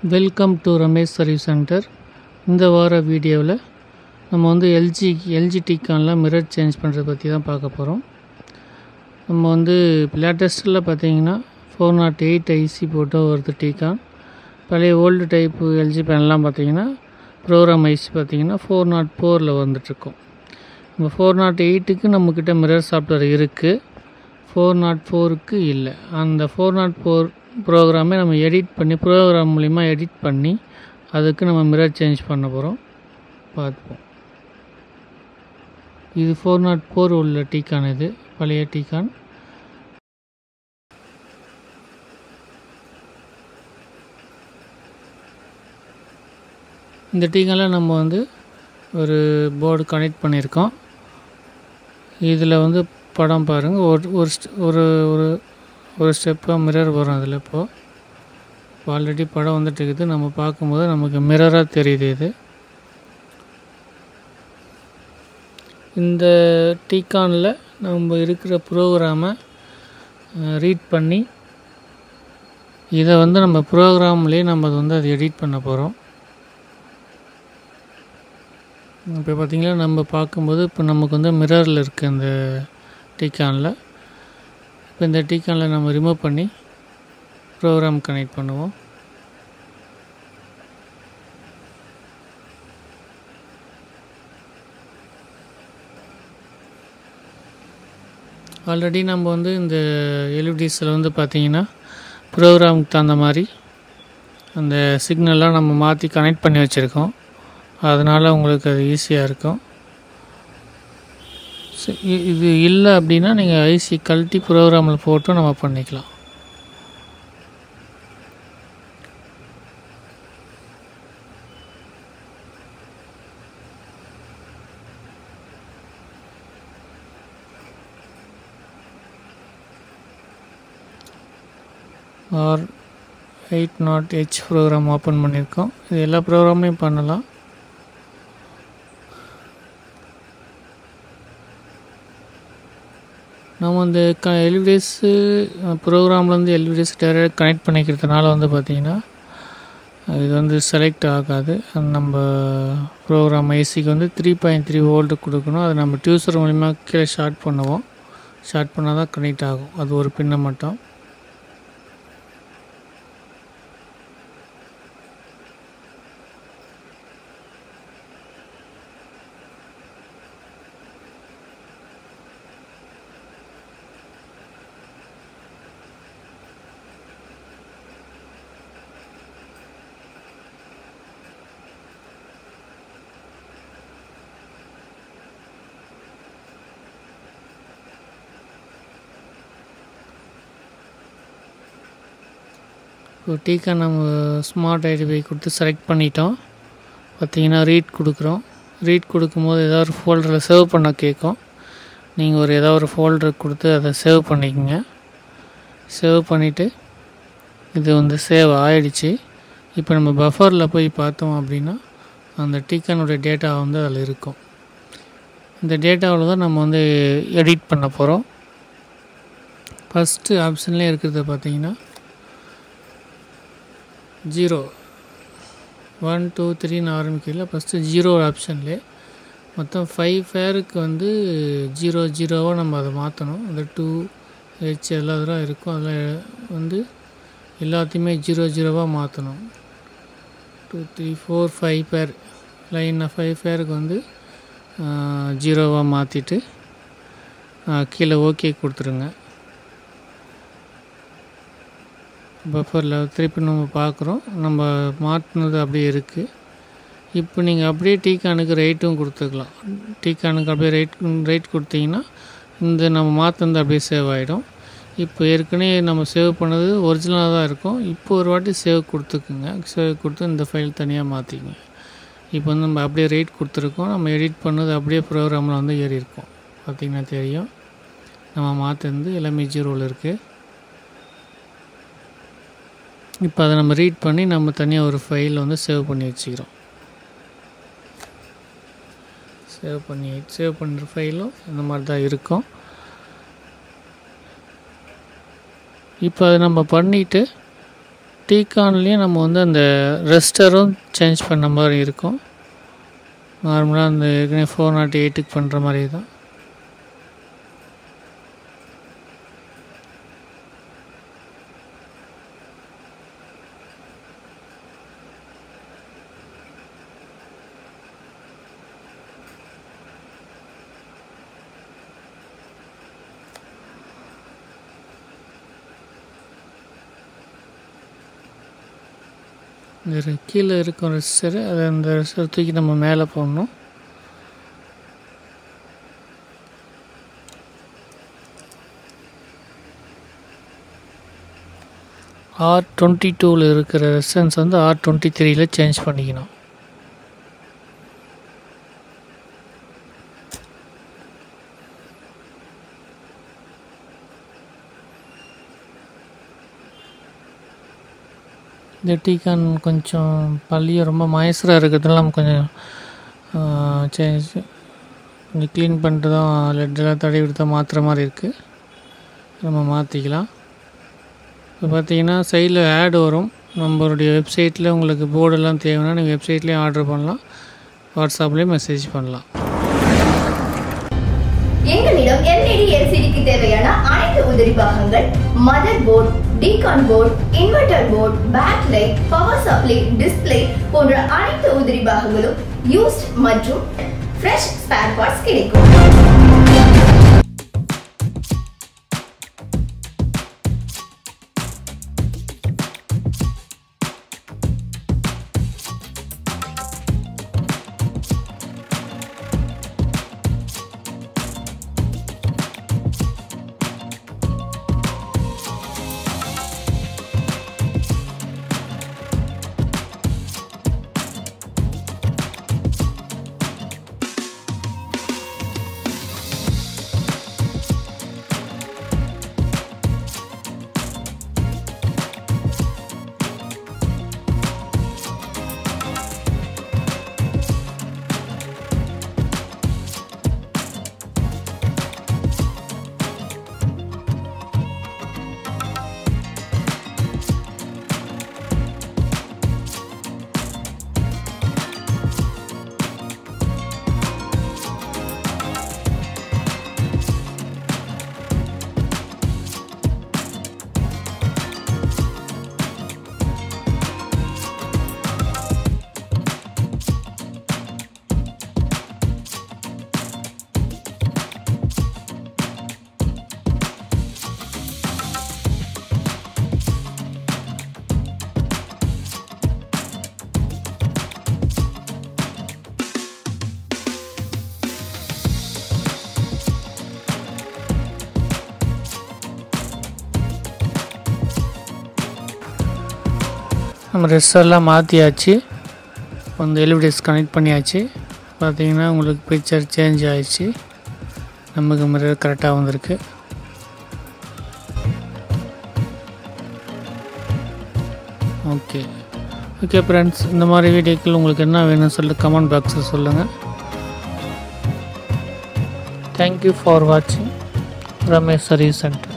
welcome to Ramesh service centre இந்த வார வீடியோவில் நம்ம வந்து எல்ஜி எல்ஜி டிகானில் மிரர் சேஞ்ச் பண்ணுறதை பற்றி தான் பார்க்க போகிறோம் நம்ம வந்து லேட்டஸ்ட்டில் பார்த்தீங்கன்னா ஃபோர் நாட் எயிட் ஐசி போட்டு வருது டிகான் பழைய ஓல்டு டைப்பு எல்ஜி பேனல்லாம் பார்த்தீங்கன்னா ப்ரோக்ராம் ஐசி பார்த்தீங்கன்னா ஃபோர் நாட் ஃபோரில் வந்துட்டுருக்கோம் நம்ம ஃபோர் நாட் எயிட்டுக்கு நம்மக்கிட்ட மிரர் சாஃப்ட்வேர் இருக்குது ஃபோர் நாட் ஃபோருக்கு இல்லை அந்த ஃபோர் நாட் ஃபோர் ப்ரோக்ராமே நம்ம எடிட் பண்ணி ப்ரோக்ராம் மூலிமா எடிட் பண்ணி அதுக்கு நம்ம மிரர் சேஞ்ச் பண்ண போகிறோம் பார்ப்போம் இது ஃபோர் நாட் ஃபோர் உள்ள டீக்கான் இது பழைய டீக்கான் இந்த டீக்கானில் நம்ம வந்து ஒரு போர்டு கனெக்ட் பண்ணியிருக்கோம் இதில் வந்து படம் பாருங்கள் ஒரு ஒரு st- ஒரு ஒரு ஒரு ஸ்டெப்பாக மிரர் வரும் அதில் இப்போது இப்போ ஆல்ரெடி படம் வந்துட்டு இருக்குது நம்ம பார்க்கும்போது நமக்கு மிரராக தெரியுது இது இந்த டீகானில் நம்ம இருக்கிற ப்ரோக்ராமை ரீட் பண்ணி இதை வந்து நம்ம ப்ரோக்ராம்லேயே நம்ம அதை வந்து அதை எடிட் பண்ண போகிறோம் இப்போ பார்த்திங்கன்னா நம்ம பார்க்கும்போது இப்போ நமக்கு வந்து மிரரில் இருக்குது அந்த டீகானில் இப்போ இந்த டீகானில் நம்ம ரிமூவ் பண்ணி ப்ரோக்ராம் கனெக்ட் பண்ணுவோம் ஆல்ரெடி நம்ம வந்து இந்த எல்இடிஸில் வந்து பார்த்தீங்கன்னா ப்ரோக்ராமுக்கு தகுந்த மாதிரி அந்த சிக்னல்லாம் நம்ம மாற்றி கனெக்ட் பண்ணி வச்சுருக்கோம் அதனால் உங்களுக்கு அது ஈஸியாக இருக்கும் சரி, இ- இது இல்லை அப்படின்னா நீங்கள் ஐசி கழட்டி ப்ரோக்ராமில் போட்டு நம்ம பண்ணிக்கலாம் R eight nought H program open பண்ணியிருக்கோம் இது எல்லா ப்ரோக்ராம்லையும் பண்ணலாம் நம்ம இந்த க எல்விடிஎஸ்ஸு ப்ரோக்ராம்லேருந்து எல்விடிஎஸ் டேரெக்ட் கனெக்ட் பண்ணிக்கிறதுனால வந்து பார்த்திங்கன்னா இது வந்து செலக்ட் ஆகாது அது நம்ம ப்ரோக்ராம் ஐசிக்கு வந்து த்ரீ பாயிண்ட் த்ரீ வோல்ட்டு கொடுக்கணும் அதை நம்ம டியூசர் மூலிமா கீழே ஷார்ட் பண்ணுவோம் ஷார்ட் பண்ணால் தான் கனெக்ட் ஆகும் அது ஒரு பின்னை மட்டும் இப்போ டீக்கா நம்ம ஸ்மார்ட் ஐடிபை கொடுத்து செலக்ட் பண்ணிட்டோம் பார்த்தீங்கன்னா ரீட் கொடுக்குறோம் ரீட் கொடுக்கும்போது ஏதாவது ஒரு ஃபோல்டரில் சேவ் பண்ண கேட்கும் நீங்கள் ஒரு ஏதாவது ஒரு ஃபோல்டர் கொடுத்து அதை சேவ் பண்ணிக்கோங்க சேவ் பண்ணிவிட்டு இது வந்து சேவ் ஆயிடுச்சு இப்போ நம்ம பஃபரில் போய் பார்த்தோம் அப்படின்னா அந்த டீக்கனுடைய டேட்டா வந்து அதில் இருக்கும் இந்த டேட்டாவில் தான் நம்ம வந்து எடிட் பண்ண போகிறோம் ஃபஸ்ட்டு ஆப்ஷன்லேயே இருக்கிறத பார்த்தீங்கன்னா ஜீரோ ஒன் டூ த்ரீன்னு ஆரம்பிக்கல ஃபஸ்ட்டு ஜீரோ ஆப்ஷன்லே மொத்தம் ஃபைவ் ஃபேருக்கு வந்து ஜீரோ ஜீரோவாக நம்ம அதை மாற்றணும் அந்த டூ ஹெச் எல்லா இதெல்லாம் இருக்கும் அதில் வந்து எல்லாத்தையுமே ஜீரோ ஜீரோவாக மாற்றணும் டூ த்ரீ ஃபோர் ஃபைவ் பேர் லைனாக ஃபைவ் பேருக்கு வந்து ஜீரோவாக மாற்றிட்டு கீழே ஓகே கொடுத்துருங்க பஃபரில் திருப்பி நம்ம பார்க்குறோம் நம்ம மாற்றினது அப்படியே இருக்குது இப்போ நீங்கள் அப்படியே டீக்கானுக்கு ரேட்டும் கொடுத்துக்கலாம் டீக்கானுக்கு அப்படியே ரேட் ரேட் கொடுத்தீங்கன்னா இந்த நம்ம மாற்றினது அப்படியே சேவ் ஆகிடும் இப்போ ஏற்கனவே நம்ம சேவ் பண்ணது ஒரிஜினலாக தான் இருக்கும் இப்போ ஒரு வாட்டி சேவ் கொடுத்துக்குங்க சேவ் கொடுத்து இந்த ஃபைல் தனியாக மாற்றிக்கங்க இப்போ வந்து நம்ம அப்படியே ரேட் கொடுத்துருக்கோம் நம்ம எடிட் பண்ணது அப்படியே ப்ரோக்ராமில் வந்து ஏறி இருக்கும் பார்த்திங்கன்னா தெரியும் நம்ம மாற்றினது எல்லாமே ஜீரோவில் இருக்குது இப்போ அதை நம்ம ரீட் பண்ணி நம்ம தனியாக ஒரு ஃபைல் வந்து சேவ் பண்ணி வச்சுக்கிறோம் சேவ் பண்ணி சேவ் பண்ணுற ஃபைலும் இந்த மாதிரி தான் இருக்கும் இப்போ அதை நம்ம பண்ணிவிட்டு டீகான்லேயும் நம்ம வந்து அந்த ரெஸ்டரும் சேஞ்ச் பண்ண மாதிரி இருக்கும் நார்மலாக அந்த ஏற்கனவே ஃபோர் நாட் எயிட்டுக்கு பண்ணுற மாதிரி தான் இந்த கீழே இருக்கும் ரெஸ்டரு அதை அந்த ரெஸ்டர் தூக்கி நம்ம மேலே போடணும் ஆர் டுவெண்ட்டி டூவில் இருக்கிற ரெசன்ஸ் வந்து ஆர் டுவெண்ட்டி த்ரீயில் சேஞ்ச் பண்ணிக்கணும் இந்த டீக்கான் கொஞ்சம் பள்ளியும் ரொம்ப மயசராக இருக்கிறதுனால நம்ம கொஞ்சம் சேஞ்ச் கொஞ்சம் க்ளீன் பண்ணிட்டு தான் லெட்டெல்லாம் தடவி விட்டு தான் மாற்றுற மாதிரி இருக்குது நம்ம மாற்றிக்கலாம் இப்போ பார்த்தீங்கன்னா சைடில் ஆட் வரும் நம்மளுடைய வெப்சைட்டில் உங்களுக்கு போர்டெல்லாம் தேவைன்னா நீங்கள் வெப்சைட்லேயும் ஆர்டர் பண்ணலாம் வாட்ஸ்அப்லேயும் மெசேஜ் பண்ணலாம் எங்களிடம் எல்இடி எல்சிடிக்கு தேவையான அனைத்து உதிரி பாகங்கள் mother board T con board inverter board back light power supply display போன்ற அனைத்து உதிரி பாகங்களும் யூஸ்ட் மற்றும் ஃப்ரெஷ் ஸ்பேர் பார்ட்ஸ் கிடைக்கும் நம்ம ரெஸ்டெல்லாம் மாற்றியாச்சு வந்து எலிவிடேஸ் கனெக்ட் பண்ணியாச்சு பார்த்தீங்கன்னா உங்களுக்கு பிக்சர் சேஞ்ச் ஆயிடுச்சு நமக்கு மிரர் கரெக்டாக வந்திருக்கு ஓகே ஓகே ஃப்ரெண்ட்ஸ் இந்த மாதிரி வீடியோக்கள் உங்களுக்கு என்ன வேணும்னு சொல்லிட்டு கமெண்ட் பாக்ஸில் சொல்லுங்கள் தேங்க்யூ ஃபார் வாட்சிங் ரமேஷ் சர்வீஸ் சென்டர்